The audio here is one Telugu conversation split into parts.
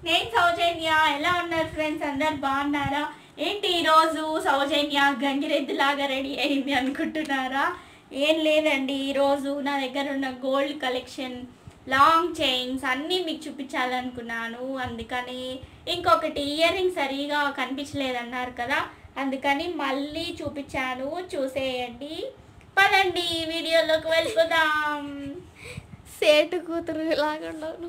నేను సౌజన్య ఎలా ఉన్నారు ఫ్రెండ్స్ అందరు బాగున్నారా ఏంటి ఈరోజు సౌజన్య గంగిరెద్దులాగా రెడీ అయింది అనుకుంటున్నారా ఏం లేదండి ఈరోజు నా దగ్గర ఉన్న గోల్డ్ కలెక్షన్ లాంగ్ చైన్స్ అన్నీ మీకు చూపించాలనుకున్నాను అందుకని ఇంకొకటి ఇయర్ రింగ్ సరిగా కనిపించలేదన్నారు కదా అందుకని మళ్ళీ చూపించాను చూసేయండి పదండి వీడియోలోకి వెళ్ళిపోదాం సేటు కూతురు లాగా ఉన్నాను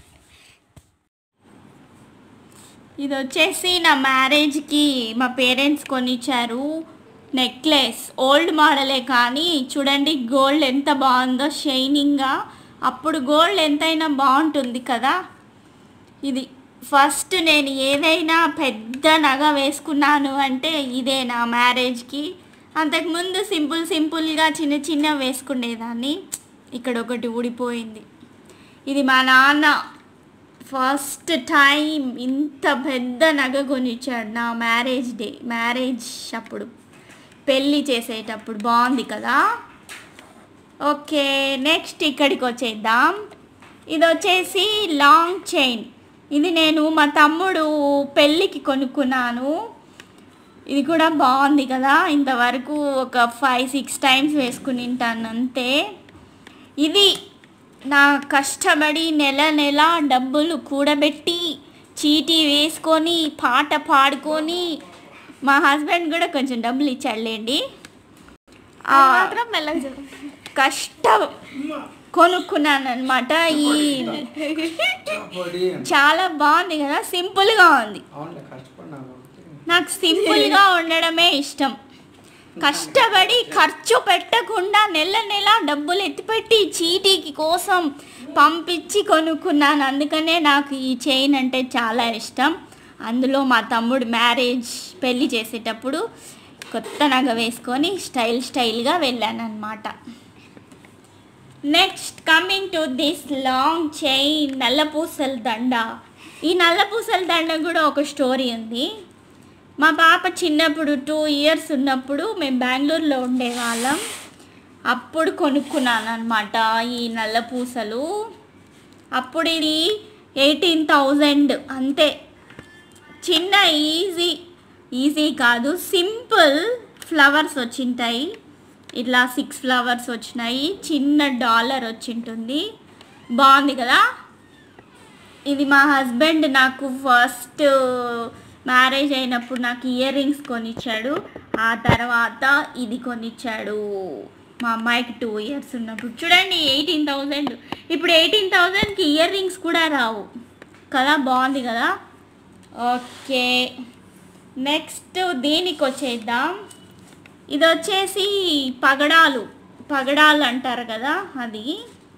ఇది వచ్చేసి నా మ్యారేజ్కి మా పేరెంట్స్ కొనిచ్చారు నెక్లెస్ ఓల్డ్ మోడలే కానీ చూడండి గోల్డ్ ఎంత బాగుందో షైనింగ్గా అప్పుడు గోల్డ్ ఎంతైనా బాగుంటుంది కదా ఇది ఫస్ట్ నేను ఏదైనా పెద్ద నగ వేసుకున్నాను అంటే ఇదే నా మ్యారేజ్కి అంతకుముందు సింపుల్ సింపుల్గా చిన్న చిన్న వేసుకునేదాన్ని ఇక్కడ ఒకటి ఊడిపోయింది ఇది మా నాన్న ఫస్ట్ టైం ఇంత పెద్ద నగ కొనిచ్చాడు నా మ్యారేజ్ డే మ్యారేజ్ అప్పుడు పెళ్ళి చేసేటప్పుడు బాగుంది కదా ఓకే నెక్స్ట్ ఇక్కడికి వచ్చేద్దాం ఇది వచ్చేసి లాంగ్ చైన్ ఇది నేను మా తమ్ముడు పెళ్ళికి కొనుక్కున్నాను ఇది కూడా బాగుంది కదా ఇంతవరకు ఒక ఫైవ్ సిక్స్ టైమ్స్ వేసుకుని ఉంటాను అంతే ఇది నా కష్టపడి నెల నెల డబ్బులు కూడబెట్టి చీటీ వేసుకొని పాట పాడుకొని మా హస్బెండ్ కూడా కొంచెం డబ్బులు ఇచ్చాడులేండి ఆ, మాత్రం మెల్లగా చెప్పు. కష్టం కొనుక్కున్నాను అనమాట ఈ పొడి చాలా బాగుంది కదా సింపుల్గా ఉంది అవునులే కష్టపడినావు నాకు సింపుల్గా ఉండడమే ఇష్టం కష్టపడి ఖర్చు పెట్టకుండా నెల నెల డబ్బులు ఎత్తిపెట్టి చీటీకి కోసం పంపించి కొనుక్కున్నాను అందుకనే నాకు ఈ చైన్ అంటే చాలా ఇష్టం అందులో మా తమ్ముడు మ్యారేజ్ పెళ్లి చేసేటప్పుడు కొత్త నగ వేసుకొని స్టైల్ స్టైల్గా వెళ్ళాను అనమాట next coming to this long chain నల్లపూసల దండ ఈ నల్లపూసల దండ కూడా ఒక స్టోరీ ఉంది మా పాప చిన్నప్పుడు టూ ఇయర్స్ ఉన్నప్పుడు మేము బెంగళూరులో ఉండేవాళ్ళం అప్పుడు కొనుక్కున్నాను అనమాట ఈ నల్ల పూసలు అప్పుడు ఇది ఎయిటీన్ థౌజండ్ అంతే చిన్న ఈజీ ఈజీ కాదు సింపుల్ ఫ్లవర్స్ వచ్చింటాయి ఇట్లా సిక్స్ ఫ్లవర్స్ వచ్చినాయి చిన్న డాలర్ వచ్చింటుంది బాగుంది కదా ఇది మా హస్బెండ్ నాకు ఫస్ట్ మ్యారేజ్ అయినప్పుడు నాకు ఇయర్ రింగ్స్ కొనిచ్చాడు ఆ తర్వాత ఇది కొనిచ్చాడు మా అమ్మాయికి టూ ఇయర్స్ ఉన్నప్పుడు చూడండి ఎయిటీన్ థౌజండ్ ఇప్పుడు ఎయిటీన్ థౌజండ్కి ఇయర్ రింగ్స్ కూడా రావు కదా బాగుంది కదా ఓకే నెక్స్ట్ దీనికి వచ్చేద్దాం ఇది వచ్చేసి పగడాలు పగడాలు అంటారు కదా అది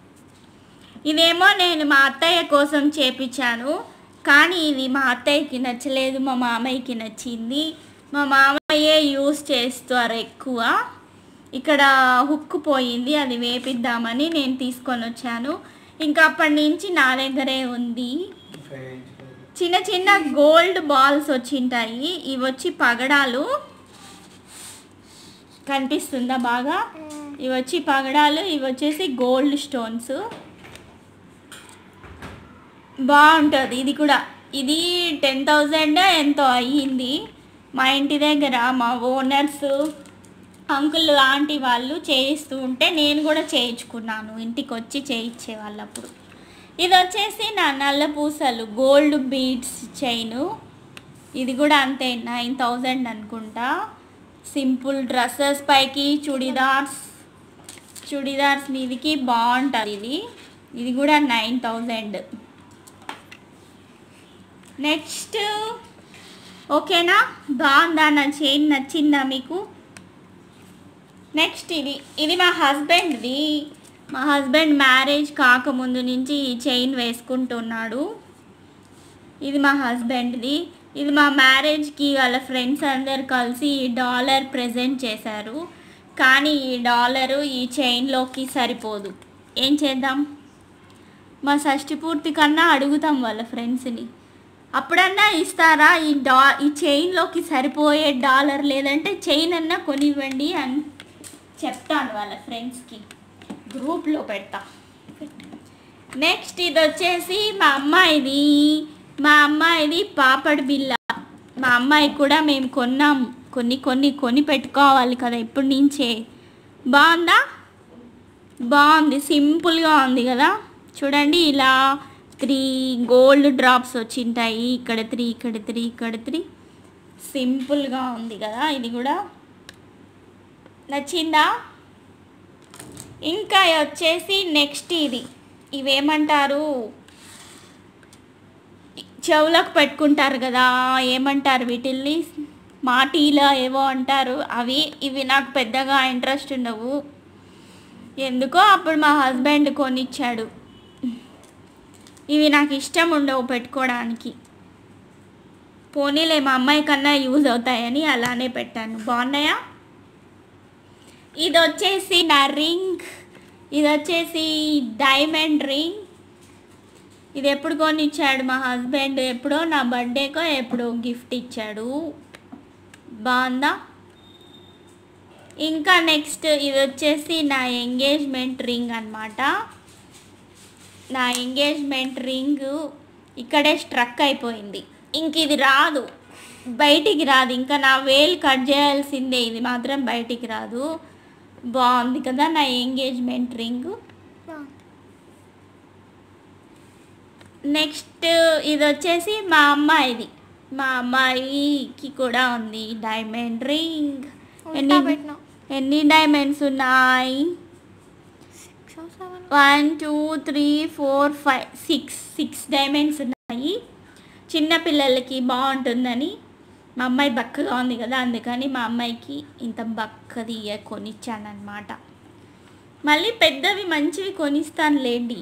ఇదేమో నేను మా అత్తయ్య కోసం చేపించాను కానీ ఇది మా అత్తయ్యకి నచ్చలేదు మా మామయ్యకి నచ్చింది మా మామయ్యే యూస్ చేస్తారు ఎక్కువ ఇక్కడ హుక్ పోయింది అది వేపిద్దామని నేను తీసుకొని వచ్చాను ఇంకా అప్పటి నుంచి నా దగ్గరే ఉంది చిన్న చిన్న గోల్డ్ బాల్స్ వచ్చింటాయి ఇవి వచ్చి పగడాలు కనిపిస్తుందా బాగా ఇవి వచ్చి పగడాలు ఇవి వచ్చేసి గోల్డ్ స్టోన్స్ బాగుంటుంది ఇది కూడా ఇది టెన్ థౌజండ్ ఎంతో అయ్యింది మా ఇంటి దగ్గర మా ఓనర్స్ అంకుల్ ఆంటీ వాళ్ళు చేయిస్తూ ఉంటే నేను కూడా చేయించుకున్నాను ఇంటికి వచ్చి చేయించే వాళ్ళు అప్పుడు ఇది వచ్చేసి నా నల్ల పూసలు గోల్డ్ బీడ్స్ చైను ఇది కూడా అంతే నైన్ థౌజండ్ అనుకుంటా సింపుల్ డ్రెస్సెస్ పైకి చుడిదార్స్ చుడిదార్స్ మీదికి బాగుంటుంది ఇది ఇది కూడా నైన్ థౌజండ్ నెక్స్ట్ ఓకేనా బాగుందా నా చైన్ నచ్చిందా మీకు నెక్స్ట్ ఇది ఇది మా హస్బెండ్ది మా హస్బెండ్ మ్యారేజ్ కాకముందు నుంచి ఈ చైన్ వేసుకుంటున్నాడు ఇది మా హస్బెండ్ది ఇది మా మ్యారేజ్కి వాళ్ళ ఫ్రెండ్స్ అందరు కలిసి ఈ డాలర్ ప్రజెంట్ చేశారు కానీ ఈ డాలరు ఈ చైన్లోకి సరిపోదు ఏం చేద్దాం మా షష్టి పూర్తి కన్నా అడుగుతాం వాళ్ళ ఫ్రెండ్స్ని అప్పుడన్నా ఇస్తారా ఈ డా ఈ చైన్లోకి సరిపోయే డాలర్ లేదంటే చైన్ అన్నా కొనివ్వండి అని చెప్తాను వాళ్ళ ఫ్రెండ్స్కి గ్రూప్లో పెడతా నెక్స్ట్ ఇది వచ్చేసి మా అమ్మాయిది మా అమ్మాయిది పాపడి బిల్ల మా అమ్మాయి కూడా మేము కొన్నాం కొన్ని కొన్ని కొని పెట్టుకోవాలి కదా ఇప్పటి నుంచే బాగుందా బాగుంది సింపుల్గా ఉంది కదా చూడండి ఇలా త్రీ గోల్డ్ డ్రాప్స్ వచ్చింటాయి ఇక్కడ త్రీ ఇక్కడ త్రీ ఇక్కడ త్రీ సింపుల్గా ఉంది కదా ఇది కూడా నచ్చిందా ఇంకా వచ్చేసి నెక్స్ట్ ఇది ఇవేమంటారు చెవులకు పెట్టుకుంటారు కదా ఏమంటారు వీటిల్ని మాటీలా ఏవో అంటారు అవి ఇవి నాకు పెద్దగా ఇంట్రెస్ట్ ఉండవు ఎందుకో అప్పుడు మా హస్బెండ్ కొనిచ్చాడు ఇవి నాకు ఇష్టం ఉండవు పెట్టుకోవడానికి పోనీలే మా అమ్మాయి కన్నా యూజ్ అవుతాయని అలానే పెట్టాను బాగున్నాయా ఇది వచ్చేసి నా రింగ్ ఇది వచ్చేసి డైమండ్ రింగ్ ఇది ఎప్పుడు కొనిచ్చాడు మా హస్బెండ్ ఎప్పుడో నా బర్త్డేకో ఎప్పుడో గిఫ్ట్ ఇచ్చాడు బాగుందా ఇంకా నెక్స్ట్ ఇది వచ్చేసి నా ఎంగేజ్మెంట్ రింగ్ అన్నమాట నా ఎంగేజ్మెంట్ రింగ్ ఇక్కడే స్ట్రక్ అయిపోయింది ఇంక ఇది రాదు బయటికి రాదు ఇంకా నా వేలు కట్ చేయాల్సిందే ఇది మాత్రం బయటికి రాదు బాగుంది కదా నా ఎంగేజ్మెంట్ రింగ్ నెక్స్ట్ ఇది వచ్చేసి మా అమ్మాయిది మా అమ్మాయికి కూడా ఉంది డైమండ్ రింగ్ ఉల్టా ఎన్ని పెట్టినా ఎన్ని డైమండ్స్ ఉన్నాయి six seven one two three four five six six diamonds ఉన్నాయి చిన్న పిల్లలకి బాగుంటుందని మా అమ్మాయి బక్కగా ఉంది కదా అందుకని మా అమ్మాయికి ఇంత బక్కది ఇయ కొనిచ్చానమాట మళ్ళీ పెద్దవి మంచివి కొనిస్తాను లేండి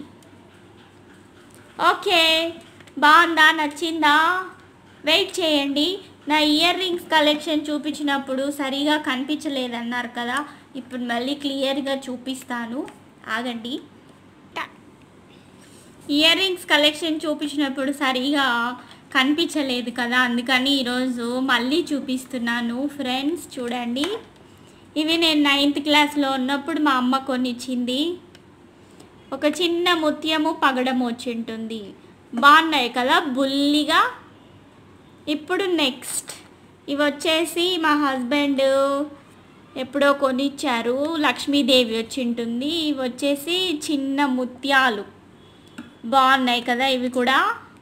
ఓకే బాగుందా నచ్చిందా వెయిట్ చేయండి నా ఇయర్ రింగ్స్ కలెక్షన్ చూపించినప్పుడు సరిగా కనిపించలేదన్నారు కదా ఇప్పుడు మళ్ళీ క్లియర్గా చూపిస్తాను ఆగండి ఇయర్ రింగ్స్ కలెక్షన్ చూపించినప్పుడు సరిగా కనిపించలేదు కదా అందుకని ఈరోజు మళ్ళీ చూపిస్తున్నాను ఫ్రెండ్స్ చూడండి ఇవి నేను నైన్త్ క్లాస్లో ఉన్నప్పుడు మా అమ్మ కొనిచ్చింది ఒక చిన్న ముత్యము పగడం వచ్చి ఉంటుంది బాగున్నాయి కదా బుల్లిగా ఇప్పుడు నెక్స్ట్ ఇవి వచ్చేసి మా హస్బెండ్ ఎప్పుడో కొనిచ్చారు లక్ష్మీదేవి వచ్చి ఉంటుంది ఇవి వచ్చేసి చిన్న ముత్యాలు బాగున్నాయి కదా ఇవి కూడా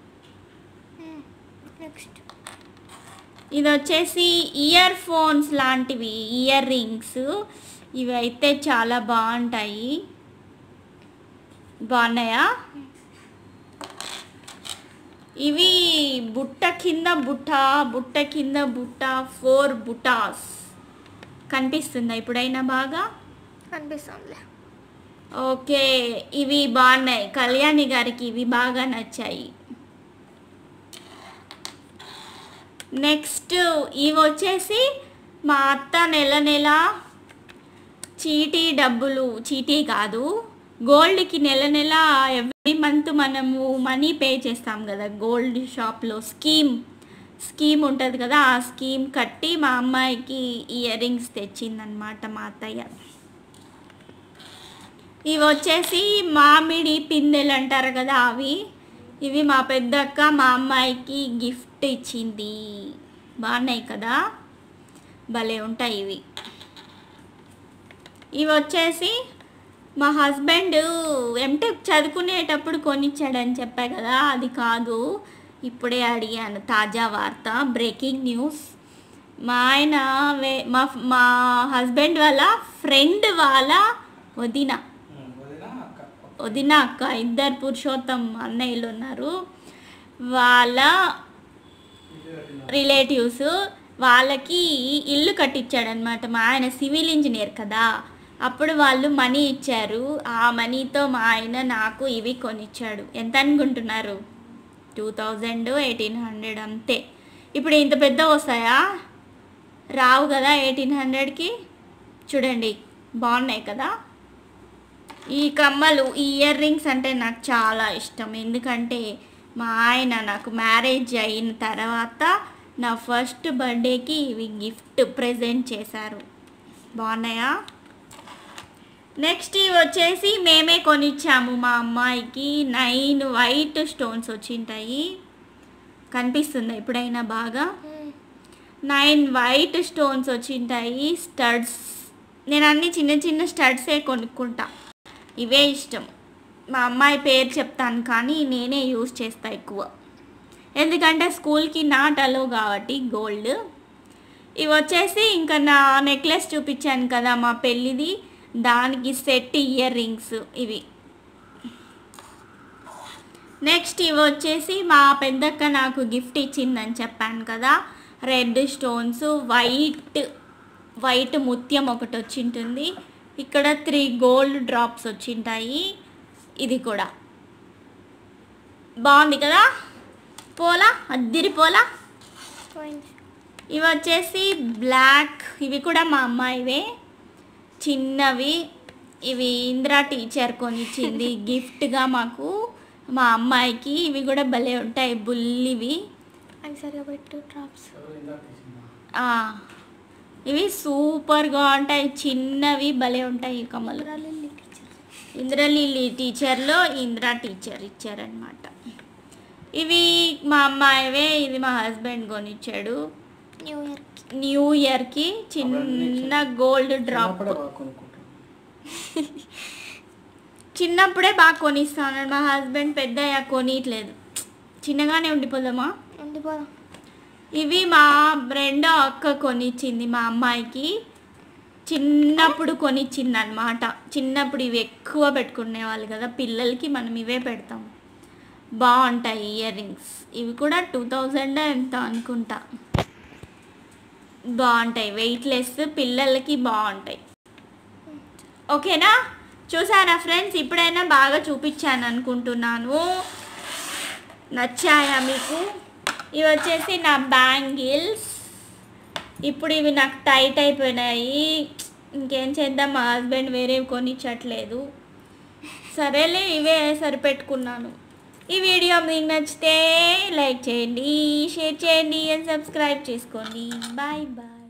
నెక్స్ట్ ఇది వచ్చేసి ఇయర్ ఫోన్స్ లాంటివి ఇయర్ రింగ్స్ ఇవి అయితే చాలా బాగుంటాయి బాగున్నాయా ఇవి బుట్ట కింద బుట్ట బుట్ట కింద బుట్ట ఫోర్ బుటాస్ కనిపిస్తుందా ఇప్పుడైనా బాగా అనిపిస్తుందిలే ఓకే ఇవి బాగున్నాయి కళ్యాణి గారికి ఇవి బాగా నచ్చాయి నెక్స్ట్ ఇవి వచ్చేసి మా అత్త నెల నెల చీటీ డబ్బులు చీటీ కాదు గోల్డ్కి నెల నెల ఎవ్రీ మంత్ మనము మనీ పే చేస్తాం కదా గోల్డ్ షాప్లో స్కీమ్ స్కీమ్ ఉంటుంది కదా ఆ స్కీమ్ కట్టి మా అమ్మాయికి ఇయర్ రింగ్స్ తెచ్చిందనమాట మా అత్తయ్య ఇవి వచ్చేసి మామిడి పిందెలు అంటారు కదా అవి ఇవి మా పెద్దక్క మా అమ్మాయికి గిఫ్ట్ ఇచ్చింది బాగున్నాయి కదా భలే ఉంటాయి ఇవి ఇవి వచ్చేసి మా హస్బెండ్ ఎంటెక్ చదువుకునేటప్పుడు కొనిచ్చాడని చెప్పా కదా అది కాదు ఇప్పుడే అడిగాను తాజా వార్త బ్రేకింగ్ న్యూస్ మా ఆయన వే మా మా హస్బెండ్ వాళ్ళ ఫ్రెండ్ వాళ్ళ వదిన వదినా అక్క వదిన అక్క ఇద్దరు పురుషోత్తం అన్నయ్యలు ఉన్నారు వాళ్ళ ఇల్లు కట్టిన రిలేటివ్స్ వాళ్ళకి ఇల్లు కట్టించాడనమాట మా ఆయన సివిల్ ఇంజనీర్ కదా అప్పుడు వాళ్ళు మనీ ఇచ్చారు ఆ మనీతో మా ఆయన నాకు ఇవి కొనిచ్చాడు ఎంత అనుకుంటున్నారు టూ థౌజండ్ ఎయిటీన్ హండ్రెడ్ అంతే ఇప్పుడు ఇంత పెద్ద వస్తాయా రావు కదా ఎయిటీన్ హండ్రెడ్కి చూడండి బాగున్నాయి కదా ఈ కమ్మలు ఈ ఇయర్ రింగ్స్ అంటే నాకు చాలా ఇష్టం ఎందుకంటే మా ఆయన నాకు మ్యారేజ్ అయిన తర్వాత నా ఫస్ట్ బర్త్డేకి ఇవి గిఫ్ట్ ప్రెజెంట్ చేశారు బాగున్నాయా నెక్స్ట్ ఇవి వచ్చేసి మేమే కొనిచ్చాము మా అమ్మాయికి నైన్ వైట్ స్టోన్స్ వచ్చింటాయి కనిపిస్తుందా ఎప్పుడైనా బాగా నైన్ వైట్ స్టోన్స్ వచ్చింటాయి స్టడ్స్ నేను అన్ని చిన్న చిన్న స్టడ్సే కొనుక్కుంటా ఇవే ఇష్టం మా అమ్మాయి పేరు చెప్తాను కానీ నేనే యూస్ చేస్తా ఎక్కువ ఎందుకంటే స్కూల్కి నాట్ అలో కాబట్టి గోల్డ్ ఇవి వచ్చేసి ఇంకా నా నెక్లెస్ చూపించాను కదా మా పెళ్ళిది దానికి సెట్ ఇయర్ రింగ్స్ ఇవి నెక్స్ట్ ఇవి వచ్చేసి మా పెద్దక్క నాకు గిఫ్ట్ ఇచ్చిందని చెప్పాను కదా రెడ్ స్టోన్స్ వైట్ వైట్ ముత్యం ఒకటి వచ్చింటుంది ఇక్కడ త్రీ గోల్డ్ డ్రాప్స్ వచ్చింటాయి ఇది కూడా బాగుంది కదా పోలా అద్దిరి పోలా పోయింది ఇవి వచ్చేసి బ్లాక్ ఇవి కూడా మా అమ్మాయివే చిన్నవి ఇవి ఇందిరా టీచర్ కొనిచ్చింది గిఫ్ట్గా మాకు మా అమ్మాయికి ఇవి కూడా భలే ఉంటాయి బుల్లివి అది సరిగా పెట్టు డ్రాప్స్ ఎవరు ఇందాక తీసిందా ఆ, ఇవి సూపర్గా ఉంటాయి చిన్నవి భలే ఉంటాయి ఈ కమ్మలు లిల్లీ టీచర్ ఇంద్రలిల్లి టీచర్లో ఇంద్రా టీచర్ ఇచ్చారనమాట ఇవి మా అమ్మాయివే ఇది మా హస్బెండ్ కొనిచ్చాడు న్యూ ఇయర్కి న్యూ ఇయర్కి చిన్న గోల్డ్ డ్రాప్ చిన్నప్పుడే బాగా కొనుక్కుంటాం చిన్నప్పుడే బాగా కొనిస్తాను మా హస్బెండ్ పెద్ద కొనియట్లేదు చిన్నగానే ఉండిపోదామా ఉండిపోదాం ఇవి మా రెండో అక్క కొనిచ్చింది మా అమ్మాయికి చిన్నప్పుడు కొనిచ్చింది అనమాట చిన్నప్పుడు ఇవి ఎక్కువ పెట్టుకునేవాళ్ళు కదా పిల్లలకి మనం ఇవే పెడతాం బాగుంటాయి ఇయర్ రింగ్స్ ఇవి కూడా టూ థౌజండ్ ఎంత అనుకుంటా బాగుంటాయి వెయిట్లెస్ పిల్లలకి బాగుంటాయి ఓకేనా చూసారా ఫ్రెండ్స్ ఇప్పుడైనా బాగా చూపించాను అనుకుంటున్నాను నచ్చాయా మీకు ఇవి వచ్చేసి నా బ్యాంగిల్స్ ఇప్పుడు ఇవి నాకు టైట్ అయిపోయినాయి ఇంకేం చేద్దాం మా హస్బెండ్ వేరే కొనిచ్చట్లేదు సరేలే ఇవే సరిపెట్టుకున్నాను ఈ వీడియో మీకు నచ్చితే లైక్ చేయండి షేర్ చేయండి అండ్ సబ్స్క్రైబ్ చేసుకోండి బాయ్ బాయ్